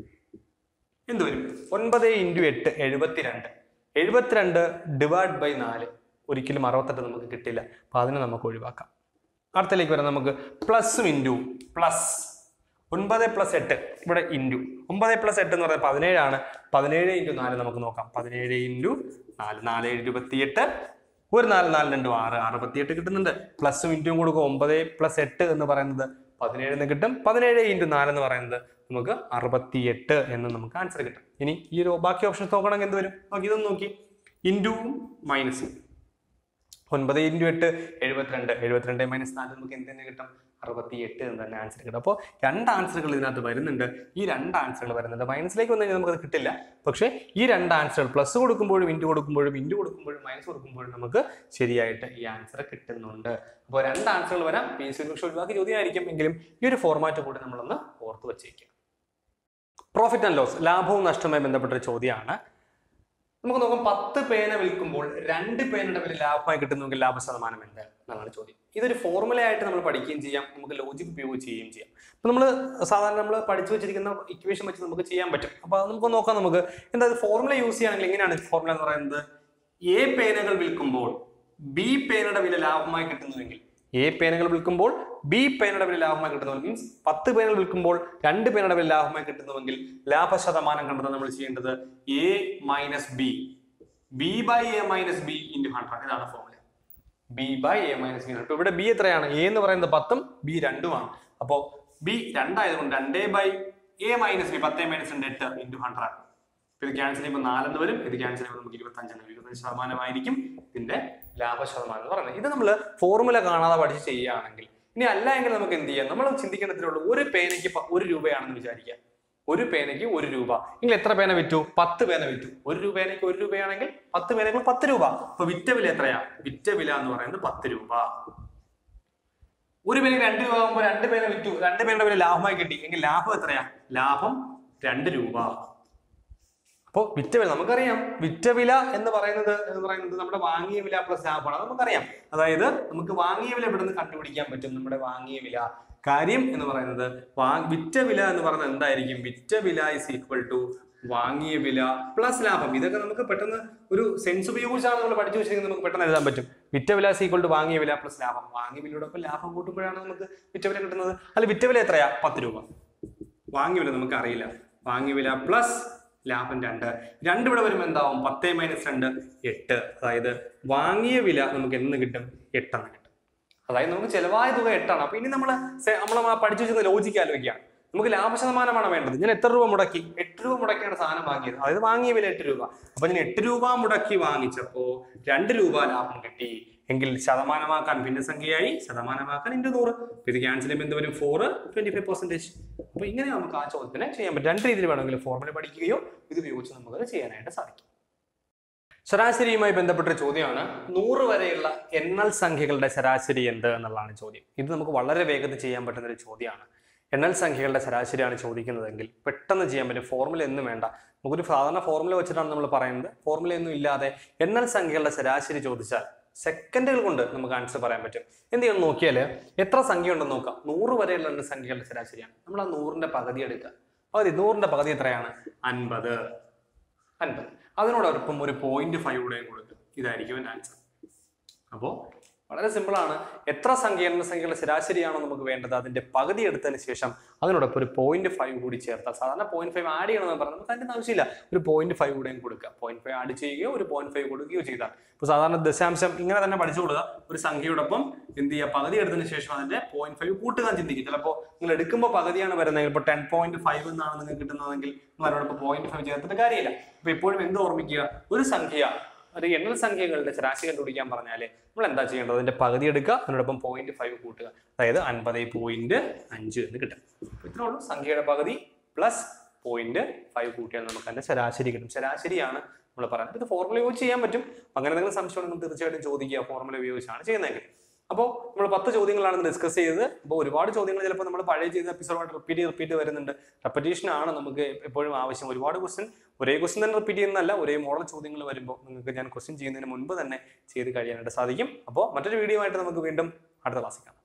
എന്ത് വരും ഒൻപത് ഇൻറ്റു എട്ട് എഴുപത്തിരണ്ട് എഴുപത്തിരണ്ട് ഡിവൈഡ് ബൈ നാല് ഒരിക്കലും അറുപത്തെട്ട് നമുക്ക് കിട്ടില്ല അപ്പം അതിനെ നമുക്ക് ഒഴിവാക്കാം അടുത്തലേക്ക് വരാം നമുക്ക് പ്ലസും ഇൻറ്റു പ്ലസ് ഒൻപത് പ്ലസ് എട്ട് ഇവിടെ ഇൻറ്റു ഒമ്പത് പ്ലസ് എട്ട് എന്ന് പറയുന്നത് പതിനേഴാണ് പതിനേഴ് ഇൻറ്റു നാല് നമുക്ക് നോക്കാം പതിനേഴ് ഇൻറ്റു നാല് നാല് ഇരുപത്തിയെട്ട് ഒരു നാല് നാല് രണ്ടും ആറ് അറുപത്തിയെട്ട് കിട്ടുന്നുണ്ട് പ്ലസും ഇൻറ്റും കൊടുക്കും ഒമ്പത് പ്ലസ് എട്ട് എന്ന് പറയുന്നത് പതിനേഴിന് കിട്ടും പതിനേഴ് ഇൻറ്റു നാല് എന്ന് പറയുന്നത് നമുക്ക് അറുപത്തിയെട്ട് എന്ന് നമുക്ക് ആൻസർ കിട്ടും ഇനി ഈ ഒരു ബാക്കി ഓപ്ഷൻസ് നോക്കണമെങ്കിൽ എന്ത് വരും നോക്കി ഇതൊന്ന് നോക്കി ഇൻറ്റുവും മൈനസും ഒൻപത് ഇൻറ്റു എട്ട് എഴുപത്തിരണ്ട് എഴുപത്തിരണ്ട് മൈനസ് നാല് നമുക്ക് എന്ത് തന്നെ കിട്ടും അറുപത്തി എട്ട് എന്ന് തന്നെ ആൻസർ കിട്ടും അപ്പോൾ രണ്ട് ആൻസറുകൾ ഇതിനകത്ത് വരുന്നുണ്ട് ഈ രണ്ട് ആൻസറുകൾ വരുന്നുണ്ട് മൈനസിലേക്ക് വന്നു കഴിഞ്ഞാൽ നമുക്കത് കിട്ടില്ല പക്ഷേ ഈ രണ്ട് ആൻസറുകൾ പ്ലസ് കൊടുക്കുമ്പോഴും ഇൻറ്റു കൊടുക്കുമ്പോഴും ഇൻറ്റു കൊടുക്കുമ്പോഴും മൈനസ് കൊടുക്കുമ്പോഴും നമുക്ക് ശരിയായിട്ട് ഈ ആൻസർ കിട്ടുന്നുണ്ട് അപ്പോൾ രണ്ട് ആൻസറുകൾ വരാം പി എസ് സി പക്ഷേ ഒഴിവാക്കി ചോദ്യമായിരിക്കും എങ്കിലും ഈ ഒരു ഫോർമാറ്റ് കൂടി നമ്മളൊന്ന് ഓർത്ത് വെച്ചേക്കുക പ്രോഫിറ്റ് ആൻഡ് ലോസ് ലാഭവും നഷ്ടവുമായി ബന്ധപ്പെട്ട ഒരു ചോദ്യമാണ് നമുക്ക് നോക്കാം പത്ത് പേന വിൽക്കുമ്പോൾ രണ്ട് പേനയുടെ വില ലാഭമായി കിട്ടുന്നുവെങ്കിൽ ലാഭ ശതമാനം എന്ത് എന്നാണ് ചോദ്യം ഇതൊരു ഫോർമുല ആയിട്ട് നമ്മൾ പഠിക്കുകയും ചെയ്യാം നമുക്ക് ലോജിക് ഉപയോഗിച്ച് ചെയ്യുകയും ചെയ്യാം അപ്പൊ നമ്മൾ സാധാരണ നമ്മൾ പഠിച്ചു വെച്ചിരിക്കുന്ന ഇക്വേഷൻ വെച്ച് നമുക്ക് ചെയ്യാൻ പറ്റും അപ്പൊ അത് നമുക്ക് നോക്കാം നമുക്ക് എന്താ ഫോർമുല യൂസ് ചെയ്യുകയാണെങ്കിൽ എങ്ങനെയാണ് ഫോർമുല എന്ന് പറയുന്നത് എ പേനകൾ വിൽക്കുമ്പോൾ ബി പേനയുടെ വില ലാഭമായി കിട്ടുന്നുവെങ്കിൽ എ പേനകൾ വിൽക്കുമ്പോൾ ബി പേനയുടെ വില ലാഭമായി കിട്ടുന്നു മീൻസ് പത്ത് പേനകൾ വിൽക്കുമ്പോൾ രണ്ട് പേനയുടെ വില ലാഭമായി കിട്ടുന്നുവെങ്കിൽ ലാഭ ശതമാനം കണ്ടെത്താൻ നമ്മൾ ചെയ്യേണ്ടത് A minus B B by A minus B into hundred ഇതാണ് formula B by A minus B hundred ഇവിടെ ബി എത്രയാണ് എ എന്ന് പറയുന്നത് പത്തും ബി രണ്ടുമാണ് അപ്പോൾ ബി രണ്ടായതുകൊണ്ട് രണ്ടേ ബൈ എ മൈനസ് ബി പത്തേ മൈനസ് രണ്ട് എട്ട് ഇൻറ്റു ഹൺഡ്രഡ് ഇത് ക്യാൻസൽ ചെയ്യുമ്പോൾ നാലെന്ന് വരും ഇത് ക്യാൻസൽ ചെയ്യുമ്പോൾ നമുക്ക് ഇരുപത്തഞ്ചെന്ന് വരും ഇരുപത്തഞ്ച് ശതമാനമായിരിക്കും ഇതിന്റെ ലാഭ ശതമാനം എന്ന് പറയുന്നത് ഇത് നമ്മൾ ഫോർമുല കാണാതെ പഠിച്ച് ചെയ്യുകയാണെങ്കിൽ ഇനി അല്ല എങ്കിൽ നമുക്ക് എന്ത് ചെയ്യാം നമ്മൾ ചിന്തിക്കേണ്ടതേ ഉള്ളൂ ഒരു പേനയ്ക്ക് പ- ഒരു രൂപയാണെന്ന് വിചാരിക്കുക ഒരു പേനയ്ക്ക് ഒരു രൂപ നിങ്ങൾ എത്ര പേന വിറ്റു പത്ത് പേന വിറ്റു ഒരു രൂപ പേനയ്ക്ക് ഒരു രൂപയാണെങ്കിൽ പത്ത് പേനയ്ക്ക് പത്ത് രൂപ അപ്പൊ വിറ്റ വില എത്രയാ വിറ്റ വില എന്ന് പറയുന്നത് പത്ത് രൂപ ഒരു പേനയ്ക്ക് രണ്ട് രൂപ ആകുമ്പോൾ രണ്ട് പേന വിറ്റു രണ്ട് പേനയുടെ വില ലാഭമായി കിട്ടി എങ്കിൽ ലാഭം എത്രയാ ലാഭം രണ്ട് രൂപ അപ്പോൾ വിറ്റ വില നമുക്കറിയാം വിറ്റ വില എന്ന് പറയുന്നത് എന്ന് പറയുന്നത് നമ്മുടെ വാങ്ങിയ വില പ്ലസ് ലാഭമാണ് അത് നമുക്കറിയാം അതായത് നമുക്ക് വാങ്ങിയ വില ഇവിടെ നിന്ന് കണ്ടുപിടിക്കാൻ പറ്റും നമ്മുടെ വാങ്ങിയ വില കാര്യം എന്ന് പറയുന്നത് വാ വിറ്റ വില എന്ന് പറയുന്നത് എന്തായിരിക്കും വിറ്റ വില ഇസ് ഈക്വൽ ടു വാങ്ങിയ വില പ്ലസ് ലാഭം ഇതൊക്കെ നമുക്ക് പെട്ടെന്ന് ഒരു സെൻസ് ഉപയോഗിച്ചാണ് നമ്മൾ പഠിച്ചു വെച്ചിരിക്കുന്നത് നമുക്ക് പെട്ടെന്ന് എഴുതാൻ പറ്റും വിറ്റ വില ഇസ് ഈക്വൽ ടു വാങ്ങിയ വില പ്ലസ് ലാഭം വാങ്ങിയ വിലയോടൊപ്പം ലാഭം കൂട്ടുമ്പോഴാണ് നമുക്ക് വിറ്റ വില കിട്ടുന്നത് അല്ല വിറ്റ വില എത്രയാ പത്ത് രൂപ വാങ്ങിയ വില നമുക്ക് അറിയില്ല വാങ്ങിയ വില പ്ലസ് ലാഭം രണ്ട് രണ്ട് ഇവിടെ വരുമ്പോൾ എന്താവും പത്ത് മൈനസ് രണ്ട് എട്ട് അതായത് വാങ്ങിയ വില നമുക്ക് എന്ന് കിട്ടും എട്ടെന്ന് കിട്ടും അതായത് നമുക്ക് ചെലവായ തുക എട്ടാണ് അപ്പൊ ഇനി നമ്മൾ നമ്മൾ പഠിച്ചു വെച്ചിരുന്ന ലോജിക്ക് ആലോചിക്കുകയാണ് നമുക്ക് ലാഭ ശതമാനമാണ് വേണ്ടത് ഞാൻ എത്ര രൂപ മുടക്കി എട്ട് രൂപ മുടക്കിയാണ് സാധനം വാങ്ങിയത് അതായത് വാങ്ങിയ വില എട്ട് രൂപ അപ്പൊ ഞാൻ എട്ട് രൂപ മുടക്കി വാങ്ങിച്ചപ്പോ രണ്ട് രൂപ ലാഭം കിട്ടി എങ്കിൽ ശതമാനമാക്കാൻ ഭിന്നസംഖ്യയായി ശതമാനമാക്കാൻ ഇൻറ്റു നൂറ് അപ്പൊ ഇത് ക്യാൻസൽ ചെയ്യുമ്പോൾ എന്ത് വരും ഫോർ ട്വന്റി ഫൈവ് പെർസെന്റേജ് അപ്പൊ ഇങ്ങനെ നമുക്ക് ആ ചോദ്യത്തിനെ ചെയ്യാൻ പറ്റും രണ്ട് രീതിയിൽ വേണമെങ്കിൽ ഫോർമുല പഠിക്കുകയോ ഇത് ഉപയോഗിച്ച് നമുക്ക് ചെയ്യാനായിട്ട് സാധിക്കും ശരാശരിയുമായി ബന്ധപ്പെട്ട ഒരു ചോദ്യമാണ് നൂറ് വരെയുള്ള എണ്ണൽ സംഖ്യകളുടെ ശരാശരി എന്ത് എന്നുള്ളതാണ് ചോദ്യം ഇത് നമുക്ക് വളരെ വേഗത്തിൽ ചെയ്യാൻ പറ്റുന്ന ഒരു ചോദ്യമാണ് എണ്ണൽ സംഖ്യകളുടെ ശരാശരിയാണ് ചോദിക്കുന്നതെങ്കിൽ പെട്ടെന്ന് ചെയ്യാൻ പറ്റും ഫോർമുല ഒന്നും വേണ്ട നമുക്കൊരു സാധാരണ ഫോർമുല വെച്ചിട്ടാണ് നമ്മൾ പറയുന്നത് ഫോർമുല ഒന്നും ഇല്ലാതെ എണ്ണൽ സംഖ്യകളുടെ ശരാശരി ചോദിച്ചാൽ സെക്കൻഡുകൾ കൊണ്ട് നമുക്ക് ആൻസർ പറയാൻ പറ്റും എന്ത് ചെയ്യണം നോക്കിയാൽ എത്ര സംഖ്യ ഉണ്ടെന്ന് നോക്കാം നൂറ് വരെയുള്ള രണ്ട് സംഖ്യകളുടെ ശരാശരിയാണ് നമ്മൾ ആ നൂറിന്റെ പകുതി എടുക്കുക പകുതി നൂറിന്റെ പകുതി എത്രയാണ് അൻപത് അൻപത് അതിനോടൊപ്പം ഒരു പോയിന്റ് ഫൈവ് കൂടെയും കൊടുക്കുക ഇതായിരിക്കും എൻ്റെ ആൻസർ അപ്പോൾ വളരെ സിമ്പിളാണ് എത്ര സംഖ്യ എണ്ണ സംഖ്യകളുടെ ശരാശരിയാണോ നമുക്ക് വേണ്ടത് അതിന്റെ പകുതി എടുത്തതിന് ശേഷം അതിനോടൊപ്പം ഒരു പോയിന്റ് ഫൈവ് കൂടി ചേർത്താൽ സാധാരണ പോയിന്റ് ഫൈവ് ആഡ് ചെയ്യണമെന്ന് പറഞ്ഞാൽ നമുക്ക് അതിന്റെ ആവശ്യമില്ല ഒരു പോയിന്റ് ഫൈവ് കൂടെയും കൊടുക്കുക പോയിന്റ് ഫൈവ് ആഡ് ചെയ്യുകയോ ഒരു പോയിന്റ് ഫൈവ് കൊടുക്കുകയോ ചെയ്താൽ ഇപ്പോൾ സാധാരണ ദശാംശം ഇങ്ങനെ തന്നെ പഠിച്ചു കൊടുക്കുക ഒരു സംഖ്യയോടൊപ്പം എന്ത് ചെയ്യുക പകുതി എടുത്തതിന് ശേഷം അതിന്റെ പോയിന്റ് ഫൈവ് കൂട്ടുക ചിന്തിക്കും ചിലപ്പോൾ നിങ്ങൾ എടുക്കുമ്പോൾ പകുതിയാണ് വരുന്നത് ഇപ്പോൾ ടെൻ പോയിന്റ് ഫൈവ് എന്നാണ് നിങ്ങൾക്ക് കിട്ടുന്നതെങ്കിൽ നിങ്ങൾ അതിനോടൊപ്പം പോയിന്റ് ഫൈവ് ചേർത്തിട്ട് കാര്യമില്ല അപ്പോൾ എപ്പോഴും എന്ത് ഓർമ്മിക്കുക ഒരു സംഖ്യ ഒരു എണ്ണൽ സംഖ്യകളുടെ ശരാശരി കണ്ടുപിടിക്കാൻ പറഞ്ഞാൽ നമ്മൾ എന്താ ചെയ്യേണ്ടത് അതിന്റെ പകുതി എടുക്കുക അതിനോടൊപ്പം പോയിന്റ് ഫൈവ് കൂട്ടുക അതായത് അൻപത് പോയിന്റ് അഞ്ച് എന്ന് കിട്ടും അപ്പൊ ഇത്രേ ഉള്ളൂ സംഖ്യയുടെ പകുതി പ്ലസ് പോയിന്റ് ഫൈവ് കൂട്ടിയാൽ നമുക്ക് അതിന്റെ ശരാശരി കിട്ടും ശരാശരിയാണ് നമ്മൾ പറയുന്നത് ഇത് ഫോർമുല ഉപയോഗിച്ച് ചെയ്യാൻ പറ്റും അങ്ങനെ എന്തെങ്കിലും സംശയം ഉണ്ടെങ്കിൽ തീർച്ചയായിട്ടും ചോദിക്കുക ഫോർമുല ഉപയോഗിച്ചാണ് ചെയ്യുന്നതെങ്കിൽ അപ്പോൾ നമ്മൾ പത്ത് ചോദ്യങ്ങളാണ് ഡിസ്കസ് ചെയ്തത് അപ്പോൾ ഒരുപാട് ചോദ്യങ്ങൾ ചിലപ്പോൾ നമ്മൾ പഴയ ചെയ്ത എപ്പിസോഡായിട്ട് റിപ്പീറ്റ് റിപ്പീറ്റ് വരുന്നുണ്ട് റെപ്പറ്റീഷൻ ആണ് നമുക്ക് എപ്പോഴും ആവശ്യം ഒരുപാട് ക്വസ്റ്റ്യൻ ഒരേ ക്വസ്റ്റ്യൻ തന്നെ റിപ്പീറ്റ് ചെയ്യുന്നതല്ല ഒരേ മോഡൽ ചോദ്യങ്ങൾ വരുമ്പോൾ നിങ്ങൾക്ക് ഞാൻ ക്വസ്റ്റ്യൻ ചെയ്യുന്നതിന് മുൻപ് തന്നെ ചെയ്ത് കഴിയാനായിട്ട് സാധിക്കും അപ്പോൾ മറ്റൊരു വീഡിയോ ആയിട്ട് നമുക്ക് വീണ്ടും അടുത്ത ക്ലാസ്സിൽ കാണാം